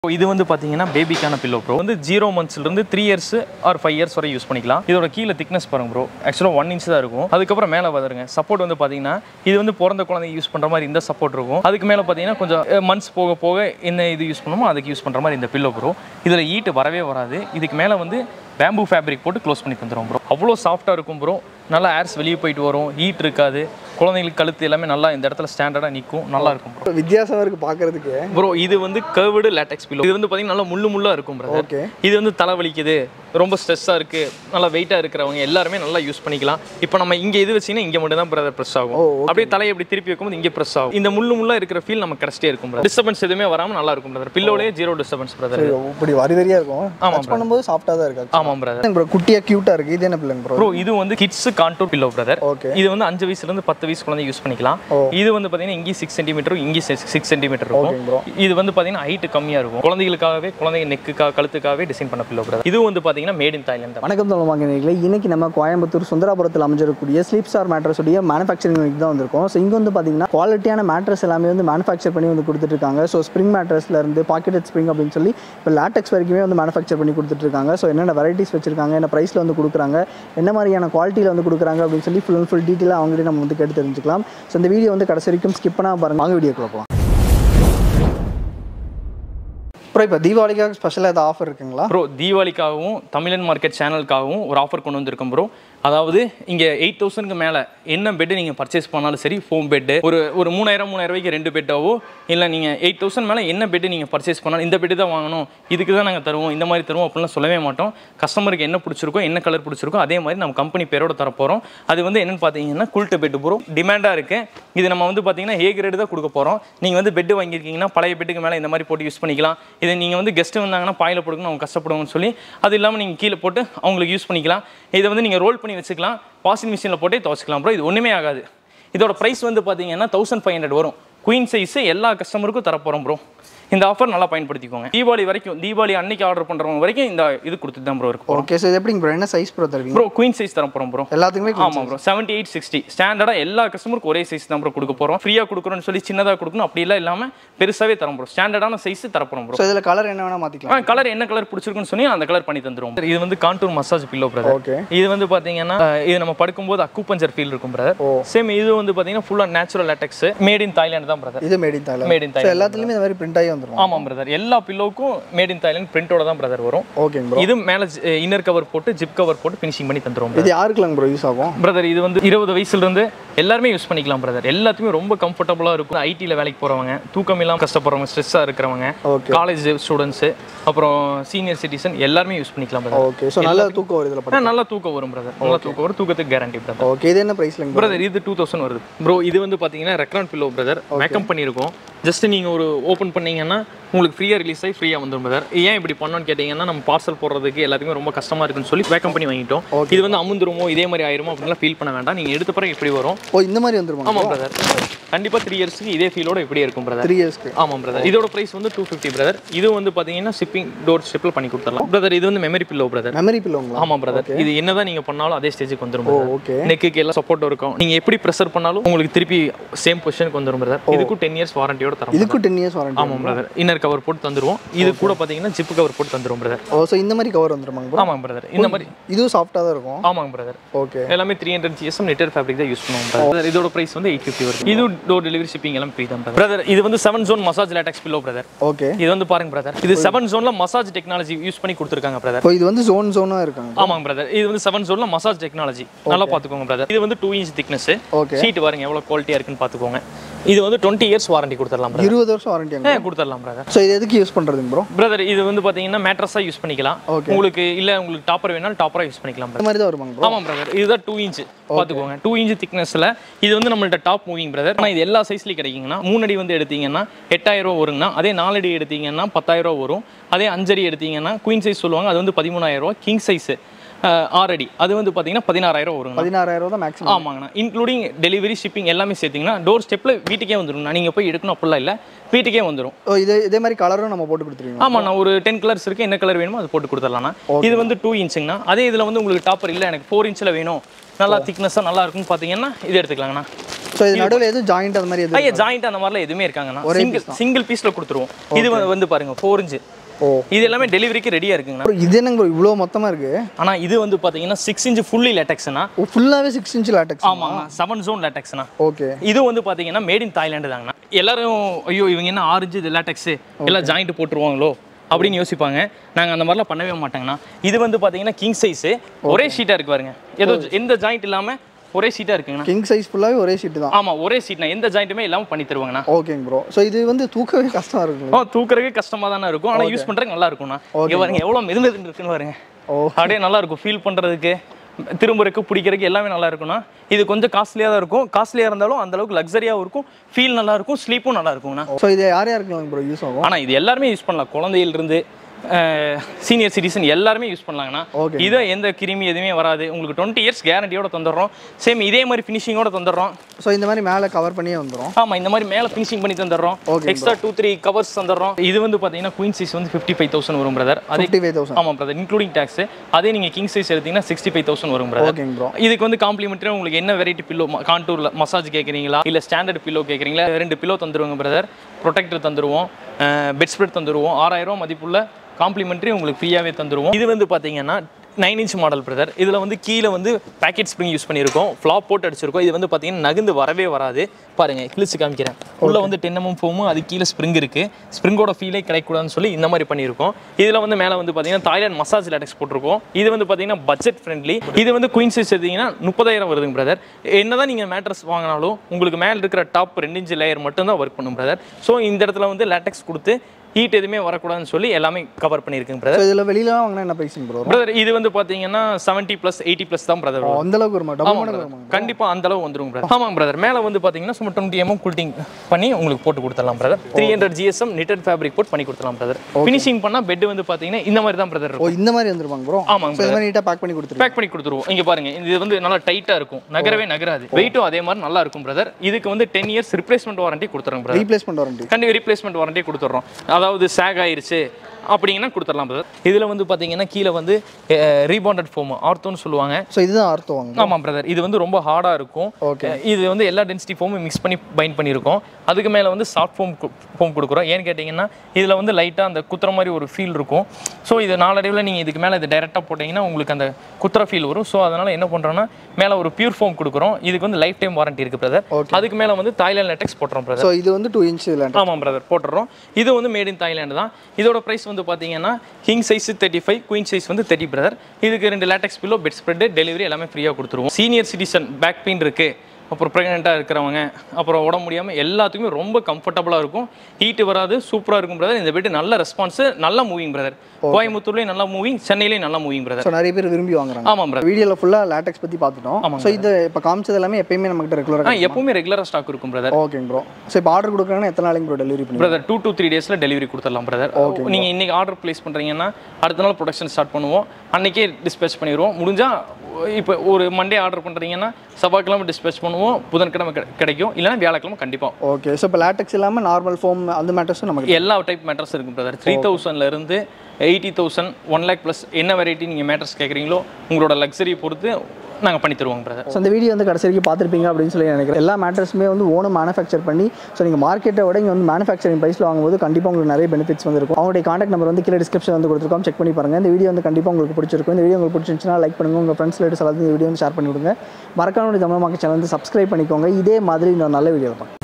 இது வந்து பார்த்தீங்கன்னா பேபிக்கான பில்லோ ப்ரோ வந்து ஜீரோ மந்த்ஸ்லேருந்து three years or five years வரை யூஸ் பண்ணிக்கலாம் இதோட கீழே திக்னஸ் பாருங்க ப்ரோ ஆக்சுவலாக ஒன் இன்ச் தான் இருக்கும் அதுக்கப்புறம் மேலே வந்துருங்க சப்போர்ட் வந்து பார்த்தீங்கன்னா இது வந்து பிறந்த குழந்தைங்க யூஸ் பண்ணுற மாதிரி இந்த சப்போர்ட் இருக்கும் அதுக்கு மேலே பார்த்தீங்கன்னா கொஞ்சம் மந்த்ஸ் போக போக என்ன இது யூஸ் பண்ணுமோ அதுக்கு யூஸ் பண்ணுற மாதிரி இந்த பில்லோ ப்ரோ இதில் ஈட்டு வரவே வராது இதுக்கு மேலே வந்து பேம்பு ஃபேப்ரிக் போட்டு க்ளோஸ் பண்ணி தந்துடும் ப்ரோ அவ்வளோ சாஃப்ட்டாக இருக்கும் ப்ரோ நல்லா ஏர்ஸ் வெளியே போயிட்டு வரும் ஹீட் இருக்காது குழந்தைங்களுக்கு கழுத்து எல்லாமே நல்லா இந்த இடத்துல ஸ்டாண்டர்டாக நிற்கும் நல்லா இருக்கும் ப்ரோ வித்தியாசமா இருக்கு பார்க்கறதுக்கு ப்ரோ இது வந்து கர்வ்டு லேட்டெக்ஸ் பில்லோ இது வந்து பார்த்தீங்கன்னா நல்லா முள்ளு முள்ளா இருக்கும் பிரதர் ஓகே இது வந்து தலை வலிக்குது ரொம்ப ஸ்ட்ரெஸ்ஸாக இருக்கு நல்லா வெயிட்டாக இருக்கிறவங்க எல்லாருமே நல்லா யூஸ் பண்ணிக்கலாம் இப்போ நம்ம இங்கே இது வச்சீங்கன்னா இங்கே மட்டும் தான் பிரதர் ப்ரெஸ் ஆகும் ஓ, okay. அப்படியே தலையை இப்படி திருப்பி வைக்கும்போது இங்கே ப்ரெஸ் ஆகும் இந்த முள்ளு முள்ளா இருக்கிற ஃபீல் நம்ம கிடச்சிட்டே இருக்கும் பிரதர் டிஸ்டர்பன்ஸ் எதுவுமே வராமல் நல்லா இருக்கும் பிரதர் பில்லோலேயே ஜீரோ டிஸ்டர்பன்ஸ் பிரதர் இப்படி வரி வரியா இருக்கும் ஆமா, டச் பண்ணும்போது சாஃப்டா தான் இருக்கு ஆமாம் பிரதர் ப்ரோ குட்டியா கியூட்டா இருக்கு இது என்ன பிள்ளைங்க ப்ரோ ப்ரோ இது வந்து kids contour pillow brother okay இது வந்து அஞ்சு வயசுல இருந்து பத்து வயசு குழந்தை யூஸ் பண்ணிக்கலாம் ஓ. இது வந்து பார்த்தீங்கன்னா இங்கே சிக்ஸ் சென்டிமீட்டர் இங்கே சிக்ஸ் சென்டிமீட்டர் இருக்கும் ஓகேங்க ப்ரோ இது வந்து பார்த்தீங்கன்னா ஹைட் கம்மியாக இருக்கும் குழந்தைகளுக்காகவே குழந்தைங்க நெக்குக்காக கழுத்துக்காகவே டிசைன் பண்ண பில்லோ பிரதர் இது வந்து பார்த்தீங்கன்னா மேட் இன் தாய்லாந்து வணக்கம் தொழில்மாங்களே இன்னைக்கு நம்ம கோயம்புத்தூர் சுந்தராபுரத்தில் அமைஞ்சிருக்கக்கூடிய ஸ்லீப் ஸ்டார் மேட்ரஸ் உடைய மேனுஃபேக்சரிங் யூனிட் தான் வந்திருக்கோம் ஸோ இங்கே வந்து பார்த்தீங்கன்னா குவாலிட்டியான மேட்ரஸ் எல்லாமே வந்து மேனுஃபேக்சர் பண்ணி வந்து கொடுத்துட்டு இருக்காங்க ஸோ ஸ்ப்ரிங் மேட்ரஸ்ல இருந்து பாக்கெட் ஸ்ப்ரிங் அப்படின்னு சொல்லி இப்போ லேட்டெக்ஸ் வரைக்குமே வந்து மேனுஃபேக்சர் பண்ணி கொடுத்துட்டு இருக்காங்க ஸோ என்னென்ன வெரைட்டிஸ் வச்சிருக்காங்க என்ன ப்ரைஸில் வந்து கொடுக்குறாங்க என்ன மாதிரியான குவாலிட்டியில் வந்து கொடுக்குறாங்க அப்படின்னு சொல்லி ஃபுல் அண்ட் ஃபுல் டீட்டெயிலாக அவங்ககிட்ட நம்ம வந்து கேட்டு தெரிஞ்சுக்கலாம் ஸோ இந்த வீடியோ வந்து கடைசி வரைக்கும் ஸ்கிப் பண்ணாம பாருங்க வாங்க வீடியோ போகலாம் அப்புறம் இப்போ தீபாவளிக்காக ஸ்பெஷலாக ஏதாவது ஆஃபர் இருக்குங்களா ப்ரோ தீபாவளிக்காகவும் தமிழன் மார்க்கெட் சேனலுக்காகவும் ஒரு ஆஃபர் கொண்டு வந்திருக்கோம் ப்ரோ அதாவது இங்கே எயிட் தௌசண்ட்க்கு மேலே என்ன பெட்டு நீங்கள் பர்ச்சேஸ் பண்ணாலும் சரி ஃபோம் பெட்டு ஒரு ஒரு மூணாயிரம் மூணாயிரம் ரூபாய்க்கு ரெண்டு பெட்டாவோ இல்லை நீங்கள் எயிட் தௌசண்ட் மேலே என்ன பெட்டு நீங்கள் பர்ச்சேஸ் பண்ணாலும் இந்த பெட்டு தான் வாங்கணும் இதுக்கு தான் நாங்கள் தருவோம் இந்த மாதிரி தருவோம் அப்படிலாம் சொல்லவே மாட்டோம் கஸ்டமருக்கு என்ன பிடிச்சிருக்கோ என்ன கலர் பிடிச்சிருக்கோ அதே மாதிரி நம்ம கம்பெனி பேரோட தரப்போகிறோம் அது வந்து என்னென்னு பார்த்தீங்கன்னா குல்ட்டு பெட்டு ப்ரோ டிமாண்டாக இருக்குது இது நம்ம வந்து பார்த்தீங்கன்னா ஏ கிரேடு தான் கொடுக்க போகிறோம் நீங்கள் வந்து பெட்டு வாங்கியிருக்கீங்கன்னா பழைய பெட்டுக்கு மேலே இந்த மாதிரி போட்டு யூஸ் பண்ணிக்கலாம் இதை நீங்கள் வந்து கெஸ்ட்டு வந்தாங்கன்னா பாயில் போட்டுக்கணும் அவங்க கஷ்டப்படுவாங்கன்னு சொல்லி அது இல்லாமல் நீங்கள் கீழே போட்டு அவங்களுக்கு யூஸ் பண்ணிக்கலாம் இதை வந்து நீங்கள் ரோல் பண்ணி வச்சுக்கலாம் வாஷிங் மிஷினில் போட்டே துவச்சிக்கலாம் ப்ரோ இது ஒன்றுமே ஆகாது இதோட ப்ரைஸ் வந்து பார்த்தீங்கன்னா தௌசண்ட் ஃபைவ் ஹண்ட்ரட் வரும் குயின் சைஸ் எல்லா கஸ்டமருக்கும் தரப்போகிறோம் ப்ரோ இந்த ஆஃபர் நல்லா பயன்படுத்திக்கோங்க தீபாவளி வரைக்கும் தீபாவளி அன்னைக்கு ஆர்டர் பண்ணுறவங்க வரைக்கும் இந்த இது கொடுத்துட்டு தான் ப்ரோ இருக்கும் ஓகே ஸோ இது எப்படிங்க ப்ரோ என்ன சைஸ் ப்ரோ தருவீங்க ப்ரோ குயின் சைஸ் தர போகிறோம் ப்ரோ எல்லாத்துக்குமே ஆமாம் ப்ரோ செவன்ட்டி எயிட் சிக்ஸ்டி ஸ்டாண்டர்டாக எல்லா கஸ்டமருக்கும் ஒரே சைஸ் தான் ப்ரோ கொடுக்க போகிறோம் ஃப்ரீயாக கொடுக்குறோன்னு சொல்லி சின்னதாக கொடுக்கணும் அப்படிலாம் இல்லாமல் பெருசாகவே தரோம் ப்ரோ ஸ்டாண்டர்டான சைஸ் தரப்போகிறோம் ப்ரோ ஸோ இதில் கலர் என்ன வேணால் மாற்றிக்கலாம் ஆ கலர் என்ன கலர் பிடிச்சிருக்குன்னு சொல்லி அந்த கலர் பண்ணி தந்துருவோம் இது வந்து contour massage pillow brother okay இது வந்து பார்த்தீங்கன்னா அஹ், இது நம்ம படுக்கும்போது அக்குபஞ்சர் ஃபீல் இருக்கும் பிரதர் ஓ. சேம் இது வந்து பார்த்தீங்கன்னா ஃபுல்லாக natural latex made in Thailand தான் பிரதர் இது made in Thailand made in so Thailand எல்லாத்துலேயுமே இந்த மாதிரி பிரிண்ட் ஆகி வந்துடும் ஆமாம் பிரதர் எல்லா பில்லோவுக்கும் மேட் இன் தாய்லாந்து பிரிண்டோட தான் பிரதர் வரும் ஓகேங்க ப்ரோ இது மேலே இன்னர் கவர் போட்டு ஜிப் கவர் போட்டு ஃபினிஷிங் பண்ணி தந்துருவோம் இது யாருக்குலாங்க ப்ரோ யூஸ் ஆகும் பிரதர் இது வந்து இருபது வயசுல இருந்து எல்லாருமே யூஸ் பண்ணிக்கலாம் பிரதர் எல்லாத்துக்குமே ரொம்ப கம்ஃபர்டபுளாக இருக்கும் ஐடியில் வேலைக்கு போகிறவங்க தூக்கம் இல்லாமல் கஷ்டப்படுறவங்க ஸ்ட்ரெஸ்ஸாக இருக்கிறவங்க ஓகே காலேஜ் ஸ்டூடெண்ட்ஸு அப்புறம் சீனியர் சிட்டிசன் எல்லாருமே யூஸ் பண்ணிக்கலாம் பிரதர் ஓகே ஸோ நல்ல தூக்கம் வருது இதில் ஆ, நல்லா தூக்கம் வரும் பிரதர் நல்லா தூக்கம் வரும் தூக்கத்துக்கு கேரண்டி பிரதர் ஓகே இது என்ன ப்ரைஸ்லங்க ப்ரோ பிரதர் இது டூ தௌசண்ட் வருது ப்ரோ இது வந்து பார்த்தீங்கன்னா ரெக்ரான் பில்லோ பிரதர் மேக்கப் பண்ணியிருக்கோம் ஜஸ்ட் நீங்கள் ஒரு ஓப்பன் பண்ணீங்கன்னா உங்களுக்கு ஃப்ரீயாக ரிலீஸ் ஆகி ஃப்ரீயாக வந்துடும் பிரதர் ஏன் இப்படி பண்ணோன்னு கேட்டிங்கன்னா நம்ம பார்சல் போடுறதுக்கு எல்லாத்துக்குமே ரொம்ப கஷ்டமாக இருக்குன்னு சொல்லி வேக்கம் பண்ணி வாங்கிட்டோம் இது வந்து அமுந்துருமோ இதே மாதிரி ஆயிருமோ அப்படின்லாம் ஃபீல் பண்ண வேண்டாம் நீங்கள் எடுத்த பிறகு இப்படி வரும் ஓ இந்த மாதிரி வந்துருமா ஆமாம் பிரதர் கண்டிப்பாக த்ரீ இயர்ஸ்க்கு இதே ஃபீலோட இப்படியே இருக்கும் பிரதர் த்ரீ இயர்ஸ்க்கு ஆமாம் பிரதர் இதோட ப்ரைஸ் வந்து டூ ஃபிஃப்டி பிரதர் இது வந்து பார்த்தீங்கன்னா ஷிப்பிங் டோர் ஸ்டெப்பில் பண்ணி கொடுத்துடலாம் பிரதர் இது வந்து மெமரி பில்லோ பிரதர் மெமரி பில்லோங்களா ஆமாம் பிரதர் இது என்னதான் நீங்கள் பண்ணாலும் அதே ஸ்டேஜுக்கு வந்துடும் ஓ brother. ஓகே நெக்குக்கு எல்லாம் சப்போர்ட் இருக்கும் நீங்க எப்படி ப்ரெஷர் பண்ணாலும் உங்களுக்கு திருப்பி சேம் பொசிஷனுக்கு வந்துரும் பிரதர் இதுக்கும் டென் இயர்ஸ் வாரண்டியோட தரோம் இதுக்கும் டென் இயர்ஸ் வாரண்டி ஆமாம் பிரதர் இன்னர் கவர் போட்டு தந்துருவோம் இது கூட பாத்தீங்கன்னா ஜிப் கவர் போட்டு தந்துருவோம் பிரதர் ஓ ஸோ இந்த மாதிரி கவர் வந்துருமாங்க ப்ரோ ஆமாம் பிரதர் இந்த மாதிரி இதுவும் சாஃப்டாக தான் இருக்கும் ஆமாங்க பிரதர் ஓகே எல்லாமே three hundred GSM knitted fabric தான் யூஸ் பண்ணுவோம் brother. இதோட பிரைஸ் வந்து எயிட் ஃபிஃப்டி வருது இது டோர் டெலிவரி ஷிப்பிங் எல்லாம் ஃப்ரீ தான் பிரதர் இது வந்து seven zone massage latex pillow brother okay இது வந்து பாருங்க பிரதர் இது செவன் ஜோன்ல மசாஜ் டெக்னாலஜி யூஸ் பண்ணி கொடுத்துருக்காங்க பிரதர் இப்போ இது வந்து ஜோன் ஜோனாக இருக்காங்க ஆமாங்க பிரதர் இது வந்து செவன் ஜோன்ல மசாஜ் டெக்னாலஜி நல்லா பார்த்துக்கோங்க பிரதர் இது வந்து two inch thickness okay sheet பாருங்க எவ்வளோ குவாலிட்டியாக இருக்குன்னு பார்த்துக்கோங்க இது வந்து டுவெண்ட்டி இயர்ஸ் வாரண்டி கொடுத்துடலாம் பிரதர் இருபது வருஷம் வாரண்டியாங்க ஏ கொடுத்துடலாம் பிரதர் ஸோ இது எதுக்கு யூஸ் பண்ணுறதுங்க ப்ரோ பிரதர் இது வந்து பார்த்தீங்கன்னா மேட்ரஸாக யூஸ் பண்ணிக்கலாம் Okay. உங்களுக்கு இல்லை உங்களுக்கு டாப்பர் வேணாலும் டாப்பராக யூஸ் பண்ணிக்கலாம் இந்த brother. மாதிரி தான் வருமாங்க ப்ரோ ஆமாம் பிரதர் இதுதான் டூ இன்ச் பார்த்துக்கோங்க டூ இன்ச் திக்னஸில் இது வந்து நம்மள்ட்ட டாப் மூவிங் பிரதர் ஆனால் இது எல்லா சைஸ்லையும் கிடைக்குங்கண்ணா மூணு அடி வந்து எடுத்தீங்கன்னா எட்டாயிரம் ரூபா வருங்கண்ணா அதே நாலு அடி எடுத்தீங்கன்னா பத்தாயிரம் ரூபா வரும் அதே அஞ்சடி எடுத்தீங்கன்னா குயின் சைஸ் சொல்லுவாங்க அது வந்து பதிமூணாயிரம் ரூபா கிங் சைஸ் ஆறு அடி அது வந்து பார்த்தீங்கன்னா பதினாறாயிரம் வருங்க பதினாறாயிரம் ரூபா தான் மேக்ஸிமம் ஆமாங்கண்ணா இன்க்ளூடிங் டெலிவரி ஷிப்பிங் எல்லாமே சேர்த்திங்கன்னா டோர் ஸ்டெப்பில் வீட்டுக்கே வந்துடும் நீங்கள் போய் எடுக்கணும் அப்படிலாம் இல்லை வீட்டுக்கே வந்துடும் ஓ இது இதே மாதிரி கலரும் நம்ம போட்டு கொடுத்துருவீங்க ஆமாண்ணா ஒரு டென் கலர்ஸ் இருக்குது என்ன கலர் வேணுமோ அது போட்டு கொடுத்துடலாம்ண்ணா இது வந்து டூ இன்ச்சுங்கண்ணா அதே இதில் வந்து உங்களுக்கு டாப்பர் இல்லை எனக்கு ஃபோர் இன்ச்சில் வேணும் நல்லா திக்னஸாக நல்லா இருக்கும்னு பார்த்தீங்கன்னா இது எடுத்துக்கலாங்கண்ணா ஸோ இது நடுவில் எதுவும் ஜாயிண்ட் அந்த மாதிரி எதுவும் ஐயா ஜாயிண்ட் அந்த மாதிரிலாம் எதுவுமே இருக்காங்கண்ணா ஒரே சிங்கிள் சிங்கிள் பீஸில் கொடுத்துருவோம் இது வந்து- வந்து பாருங்க ஃபோர் இன்ச்சு ஓ இது எல்லாமே டெலிவரிக்கு ரெடியாக இருக்குங்கண்ணா bro, இது என்னங்க ப்ரோ இவ்வளோ மொத்தமாக இருக்குது ஆனால் இது வந்து பார்த்தீங்கன்னா சிக்ஸ் இன்ச் ஃபுல்லி லேட்டக்ஸ்னா ஓ ஃபுல்லாகவே சிக்ஸ் இன்ச் லேட்டக்ஸ் ஆமாங்கண்ணா செவன் ஜோன் லேட்டக்ஸ்னா ஓகே இது வந்து பார்த்தீங்கன்னா மேட் இன் தாய்லாண்டு தாங்கண்ணா எல்லாரும் ஐயோ இவங்க என்ன ஆரஞ்சு இது லேட்டக்ஸு எல்லாம் ஜாயிண்ட் போட்டுருவாங்களோ அப்படின்னு யோசிப்பாங்க நாங்கள் அந்த மாதிரிலாம் பண்ணவே மாட்டோங்கண்ணா இது வந்து பார்த்தீங்கன்னா கிங் சைஸு ஒரே ஷீட்டாக இருக்கு பாருங்க ஏதோ எந்த ஜாயிண்ட் இல்லாமல் ஒரே சீட்டாக இருக்குங்கண்ணா கிங் சைஸ் ஃபுல்லாகவே ஒரே ஷீட்டு தான் ஆமாம் ஒரே சீட்னா எந்த ஜாயிண்ட்டுமே இல்லாமல் பண்ணி தருவாங்கண்ணா ஓகேங்க ப்ரோ ஸோ இது வந்து தூக்கவே கஷ்டமாக இருக்குங்களா ஓ தூக்குறதுக்கு கஷ்டமாக தானே இருக்கும் ஆனால் யூஸ் பண்ணுறதுக்கு நல்லா இருக்கும்ண்ணா இங்கே பாருங்க எவ்வளோ மெது மெதுன்னு இருக்குன்னு பாருங்க ஓ. அப்படியே நல்லா இருக்கும் ஃபீல் பண்ணுறதுக்கு திரும்புறதுக்கு பிடிக்கிறதுக்கு எல்லாமே நல்லா இருக்கும்ண்ணா இது கொஞ்சம் காஸ்ட்லியாக தான் இருக்கும் காஸ்ட்லியாக இருந்தாலும் அந்த அளவுக்கு லக்ஸரியாகவும் இருக்கும் ஃபீல் நல்லா இருக்கும் ஸ்லீப்பும் நல்லா இருக்கும்ண்ணா ஸோ இது யார் யாருக்குலாம் ப்ரோ யூஸ் ஆகும் ஆனால் இது எல்லாருமே யூஸ் பண்ணலாம் குழந்தையிலிருந்து சீனியர் சிட்டிசன் எல்லாருமே யூஸ் பண்ணலாங்கண்ணா Okay. இதை எந்த கிருமி எதுவுமே வராது உங்களுக்கு டுவெண்ட்டி இயர்ஸ் கேரண்டியோட தந்துடுறோம் சேம் இதே மாதிரி ஃபினிஷிங்கோட தந்துடுறோம் ஸோ இந்த மாதிரி மேலே கவர் பண்ணியே வந்துடும் ஆமா இந்த மாதிரி மேலே ஃபினிஷிங் பண்ணி தந்துடுறோம் Okay, extra two three covers தந்துடுறோம் இது வந்து பார்த்தீங்கன்னா குயின் சைஸ் வந்து ஃபிஃப்டி ஃபைவ் தௌசண்ட் வரும் பிரதர் அதே ஃபிஃப்டி ஃபைவ் தௌசண்ட் ஆமாம் பிரதர் இன்க்ளூடிங் டேக்ஸ் அதே நீங்கள் கிங் சைஸ் எடுத்தீங்கன்னா சிக்ஸ்டி ஃபைவ் தௌசண்ட் வரும் பிரதர் ஓகேங்க ப்ரோ இதுக்கு வந்து காம்ப்ளிமெண்ட்ரி உங்களுக்கு என்ன வெரைட்டி பில்லோ கான்டூரில் மசாஜ் கேட்குறீங்களா இல்லை ஸ்டாண்டர்ட் பில்லோ கேட்குறீங்களா ரெண்டு பில்லோ தந்துருவாங்க பிரதர் ப்ரொடெக்டர் தந்துருவோம் பெட் ஸ்ப்ரெட் தந்துருவோம் ஆறாயிரம் மதிப்புள்ள காம்ப்ளிமெண்ட்ரி உங்களுக்கு ஃப்ரீயாகவே தந்துருவோம் இது வந்து பார்த்தீங்கன்னா நைன் இன்ச் மாடல் பிரதர் இதில் வந்து கீழே வந்து பேக்கெட் ஸ்ப்ரிங் யூஸ் பண்ணியிருக்கோம் ஃப்ளாப் போட்டு அடிச்சிருக்கோம் இது வந்து பார்த்தீங்கன்னா நகர்ந்து வரவே வராது பாருங்க கிழிச்சு காமிக்கிறேன் உள்ள வந்து டென் எம்எம் ஃபோமும் அது கீழே ஸ்ப்ரிங் இருக்கு ஸ்ப்ரிங்கோட ஃபீலே கிடைக்கூடாதுன்னு சொல்லி இந்த மாதிரி பண்ணியிருக்கோம் இதில் வந்து மேலே வந்து பார்த்தீங்கன்னா தாய்லாந்து மசாஜ் லேட்டக்ஸ் போட்டிருக்கோம் இது வந்து பார்த்தீங்கன்னா பட்ஜெட் ஃப்ரெண்ட்லி இது வந்து குயின் சைஸ் எடுத்தீங்கன்னா முப்பதாயிரம் வருதுங்க பிரதர் என்னதான் நீங்கள் மேட்ரஸ் வாங்கினாலும் உங்களுக்கு மேலே இருக்கிற டாப் ரெண்டு இன்ச்சு லேயர் மட்டும் தான் ஒர்க் பண்ணும் பிரதர் ஸோ இந்த இடத்துல வந்து லேட்டக்ஸ் கொடுத்து ஹீட் எதுவுமே வரக்கூடாதுன்னு சொல்லி எல்லாமே கவர் பண்ணியிருக்குங்க பிரதர் ஸோ இதில் வெளியிலலாம் வாங்கினா என்ன ப்ரைஸிங் ப்ரோ பிரதர் இது வந்து பார்த்தீங்கன்னா செவன்ட்டி ப்ளஸ் எயிட்டி ப்ளஸ் தான் பிரதர் அந்த அளவுக்கு வருமா டபுள் மடங்கு வருமா கண்டிப்பா அந்த அளவு வந்துரும் பிரதர் ஆமாங்க பிரதர் மேல வந்து பாத்தீங்கன்னா சும்மா டுவெண்ட்டி எம்எம் கூல்டிங் பண்ணி உங்களுக்கு போட்டு கொடுத்துடலாம் brother three hundred GSM knitted fabric போட்டு பண்ணி கொடுத்துடலாம் பிரதர் ஃபினிஷிங் பண்ணா பெட் வந்து பாத்தீங்கன்னா இந்த மாதிரி தான் பிரதர் ஓ இந்த மாதிரி வந்துருவாங்க ப்ரோ ஆமாங்க ஸோ இந்த மாதிரி நீட்டாக பேக் பண்ணி கொடுத்துருங்க பேக் பண்ணி கொடுத்துருவோம் இங்க பாருங்க இது வந்து நல்லா டைட்டா இருக்கும் நகரவே நகராது வெயிட்டும் அதே மாதிரி நல்லா இருக்கும் பிரதர் இதுக்கு வந்து டென் இயர்ஸ் ரிப்ளேஸ்மெண்ட் வாரண்டி கொடுத்துறோம் பிரதர் ரீப்ளேஸ்மெண்ட் வாரண்டி கண்டிப்பாக ரீப்ளேஸ்மெண்ட் வாரண்டி கொடுத்துட்றோம் அதாவது சேக் ஆயிருச்சு அப்படிங்கன்னா கொடுத்துடலாம் பிரதர் இதில் வந்து பார்த்தீங்கன்னா கீழே வந்து ரீபாண்டட் ஃபோம் ஆர்த்தோன்னு சொல்லுவாங்க ஸோ இதுதான் ஆர்த்தோ வாங்க ஆமாம் பிரதர் இது வந்து ரொம்ப ஹார்டாக இருக்கும் Okay. அஹ் இது வந்து எல்லா டென்சிட்டி ஃபோமும் மிக்ஸ் பண்ணி பைண்ட் பண்ணியிருக்கோம் அதுக்கு மேலே வந்து சாஃப்ட் ஃபோம் ஃபோம் கொடுக்குறோம் ஏன்னு கேட்டிங்கன்னா இதில் வந்து லைட்டாக அந்த குத்துற மாதிரி ஒரு ஃபீல் இருக்கும் ஸோ இது நாளடைவில் நீங்கள் இதுக்கு மேலே இது டைரெக்டாக போட்டிங்கன்னா உங்களுக்கு அந்த குத்துற ஃபீல் வரும் ஸோ அதனால் என்ன பண்ணுறோன்னா மேலே ஒரு பியூர் ஃபோம் கொடுக்குறோம் இதுக்கு வந்து லைஃப் டைம் வாரண்டி இருக்குது பிரதர் அதுக்கு மேலே வந்து தாய்லாந்து லெட்டெக்ஸ் போட்டுறோம் பிரதர் ஸோ இது வந்து டூ இன்ச் லேண்ட் ஆமாம் பிரதர் போட்டுறோம் இது வந்து மேட் இன் தாய்லாந்து தான் இதோட ப்ரைஸ் வந்து பார்த்தீங்கன்னா king size thirty five queen size வந்து தேர்ட்டி பிரதர் இதுக்கு ரெண்டு latex pillow bed spread delivery எல்லாமே ஃப்ரீயாக கொடுத்துருவோம் சீனியர் சிட்டிசன் பேக் பெயின் இருக்குது அப்புறம் ப்ரெக்னெண்ட்டாக இருக்கிறவங்க அப்புறம் உடம்பு முடியாமல் எல்லாத்துக்குமே ரொம்ப கம்ஃபர்டபுளாக இருக்கும் ஹீட்டு வராது சூப்பராக இருக்கும் பிரதர் இந்த பெட் நல்ல ரெஸ்பான்ஸ் நல்ல மூவிங் பிரதர் கோயம்புத்தூர்லேயும் நல்லா மூவிங் சென்னையிலையும் நல்லா மூவிங் பிரதர் ஸோ நிறைய பேர் விரும்பி வாங்குறாங்க ஆமாம் பிரதர் வீடியோவில் ஃபுல்லாக லேட்டக்ஸ் பற்றி பார்த்துட்டோம் ஸோ இது இப்போ காமிச்சது எல்லாமே எப்பயுமே நம்மகிட்ட ஆ ரெகுலராக எப்பவுமே ரெகுலராக ஸ்டாக் இருக்கும் பிரதர் ஓகேங்க ப்ரோ ஸோ இப்போ ஆர்டர் கொடுக்குறாங்கன்னா எத்தனை நாளைக்கு ப்ரோ டெலிவரி பண்ணி பிரதர் டூ டூ த்ரீ டேஸில் டெலிவரி கொடுத்துடலாம் பிரதர் நீங்கள் இன்னைக்கு ஆர்டர் ப்ளேஸ் பண்ணுறீங்கன்னா அடுத்த நாள் ப்ரொடக்ஷன் ஸ்டார்ட் பண்ணுவோம் அன்னைக்கே டிஸ்பேச் பண்ணிடுவோம் முடிஞ்சால் இப்போ ஒரு மண்டே ஆர்டர் பண்ணுறீங்கன்னா செவ்வாய்க்கிழமை டிஸ்பேச் பண்ணுவோம் புதன்கிழமை கிடை- கிடைக்கும் இல்லைன்னா வியாழக்கிழமை கண்டிப்பாக ஓகே ஸோ இப்போ லேட்டக்ஸ் இல்லாமல் நார்மல் ஃபோம் அந்த மேட்டர்ஸும் நமக்கு எல்லா டைப் மேட்டர்ஸ் இருக்கும் பிரதர் த்ரீ தௌசண்ட்லேருந்து eighty thousand one lakh plus என்ன வெரைட்டி நீங்கள் மேட்டர்ஸ் கேட்குறீங்களோ உங்களோட லக்ஸரி பொறுத்து நாங்கள் பண்ணி தருவோம் பிரதர் ஸோ இந்த வீடியோ வந்து கடைசி வரைக்கும் பார்த்துருப்பீங்க அப்படின்னு சொல்லி நினைக்கிறேன் எல்லா மேட்டர்ஸுமே வந்து ஓனம் மேனுஃபேக்சர் பண்ணி ஸோ நீங்கள் மார்க்கெட்டை விட இங்கே வந்து மேனுஃபேக்சரிங் ப்ரைஸில் வாங்கும்போது கண்டிப்பாக உங்களுக்கு நிறைய பெனிஃபிட்ஸ் வந்துருக்கும் அவங்களுடைய காண்டாக்ட் நம்பர் வந்து கீழே டிஸ்கிரிப்ஷன் வந்து கொடுத்துருக்கோம் செக் பண்ணி பாருங்கள் இந்த வீடியோ வந்து கண்டிப்பாக உங்களுக்கு பிடிச்சிருக்கும் இந்த வீடியோ உங்களுக்கு பிடிச்சிருந்துச்சுன்னா லைக் பண்ணுங்கள் உங்கள் ஃப்ரெண்ட்ஸ் லேட்டஸ் எல்லாத்தையும் இந்த வீடியோ வந்து ஷேர் பண்ணி விடுங்க மறக்காம தமிழ் மார்க்கெட் சேனல் வந்து சப்ஸ்கிரைப் பண்ணிக்கோங்க இதே மாதிரி இன்னொரு நல்ல வீடியோ தான்